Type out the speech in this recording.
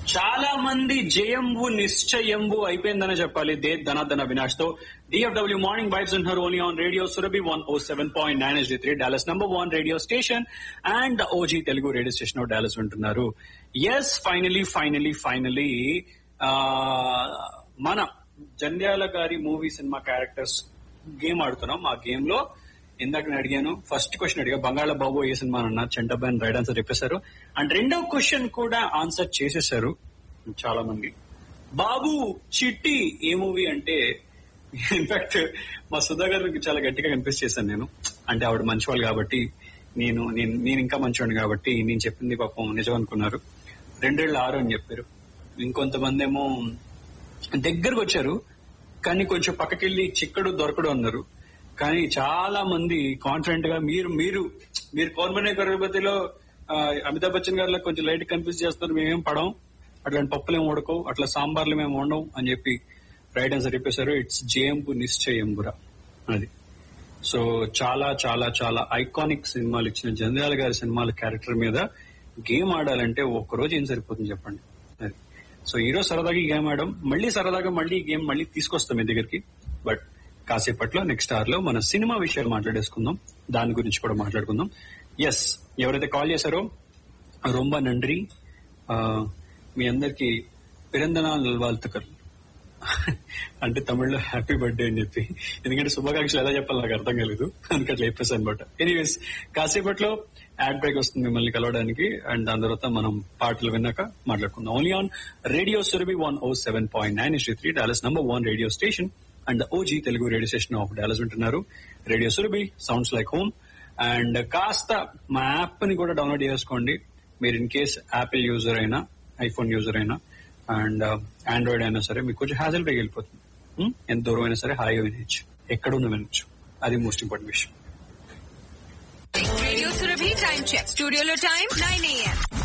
చాలా మంది జయంబు నిశ్చయంబు అయిపోయిందనే చెప్పాలి దే ధనాధన వినాష్ తో D F W morning vibes and her only on radio Surabhi one O seven point nine S three Dallas number one radio station and OG Telugu radio station of Dallas వింటున్నారు yes finally finally finally మన జంధ్యాల గారి movie cinema characters game ఆడుతున్నాం ఆ game లో ఇందాక నేను అడిగాను first question అడిగా బంగాళ బాబు ఏ సినిమా అన్న చెంటబాన్ రైట్ ఆన్సర్ చెప్పేశారు అండ్ రెండో క్వశ్చన్ కూడా ఆన్సర్ చేసేశారు చాలా మంది బాబు చిట్టి ఏ మూవీ అంటే ఇన్ఫాక్ట్ మా సుధా గారికి చాలా గట్టిగా కన్ఫ్యూజ్ చేశాను నేను అంటే ఆవిడ మంచివాళ్ళు కాబట్టి నేను నేను నేను ఇంకా మంచివాడిని కాబట్టి నేను చెప్పింది పాపం నిజం అనుకున్నారు రెండేళ్ళు ఆరు అని చెప్పారు ఇంకొంతమంది ఏమో దగ్గరకు వచ్చారు కానీ కొంచెం పక్కకెళ్ళి చిక్కడు దొరకడు అన్నారు కానీ చాలా మంది కాన్ఫిడెంట్ గా మీరు మీరు మీరు కోర్మనే గర్భవతిలో అమితాబ్ బచ్చన్ గారిలో కొంచెం లైట్ కన్ఫ్యూజ్ చేస్తారు మేమేం పడం అట్లాంటి పప్పులేం ఉడకవు అట్లా సాంబార్లు మేము వండవు అని చెప్పి రైట్ ఆన్సర్ చెప్పేశారు ఇట్స్ జేఎంపు నిశ్చయంబురా అది సో చాలా చాలా చాలా ఐకానిక్ సినిమాలు ఇచ్చిన జంధ్యాల గారి సినిమాల క్యారెక్టర్ మీద గేమ్ ఆడాలంటే ఒక్క రోజు ఏం సరిపోతుంది చెప్పండి అది సో ఈ రోజు సరదాగా ఈ గేమ్ ఆడడం మళ్ళీ సరదాగా మళ్ళీ ఈ గేమ్ మళ్ళీ తీసుకొస్తాం మీ దగ్గరికి బట్ కాసేపట్లో నెక్స్ట్ అవర్ లో మన సినిమా విషయాలు మాట్లాడేసుకుందాం దాని గురించి కూడా మాట్లాడుకుందాం ఎస్ ఎవరైతే కాల్ చేశారో రొంబ నండ్రి ఆ, మీ అందరికి పిరందనాలు వాళ్ళతకర్ అంటే తమిళ్లో హ్యాపీ బర్త్డే అని చెప్పి ఎందుకంటే శుభాకాంక్షలు ఎలా చెప్పాలి నాకు అర్థం కాలేదు అందుకే అట్లా చెప్పేసి అనమాట ఎనీవేస్ కాసేపట్లో యాడ్ బ్రేక్ వస్తుంది మిమ్మల్ని కలవడానికి అండ్ దాని తర్వాత మనం పాటలు విన్నాక మాట్లాడుకుందాం only on radio Surabhi one O seven point nine is three Dallas number one radio station and OG Telugu radio station of Dallas వింటున్నారు radio Surabhi sounds like home and కాస్త మా యాప్ ని కూడా డౌన్లోడ్ చేసుకోండి మీరు ఇన్ కేస్ యాపిల్ యూజర్ అయినా iPhone user అయినా and Android అయినా సరే మీకు కొంచెం హ్యాజల్ పైకి వెళ్ళిపోతుంది Hmm? ఎంత దూరం అయినా సరే హాయిగా వినొచ్చు ఎక్కడున్నా వినొచ్చు అది మోస్ట్ ఇంపార్టెంట్ విషయం Radio Surabhi time check. Studio lo time 9 a.m.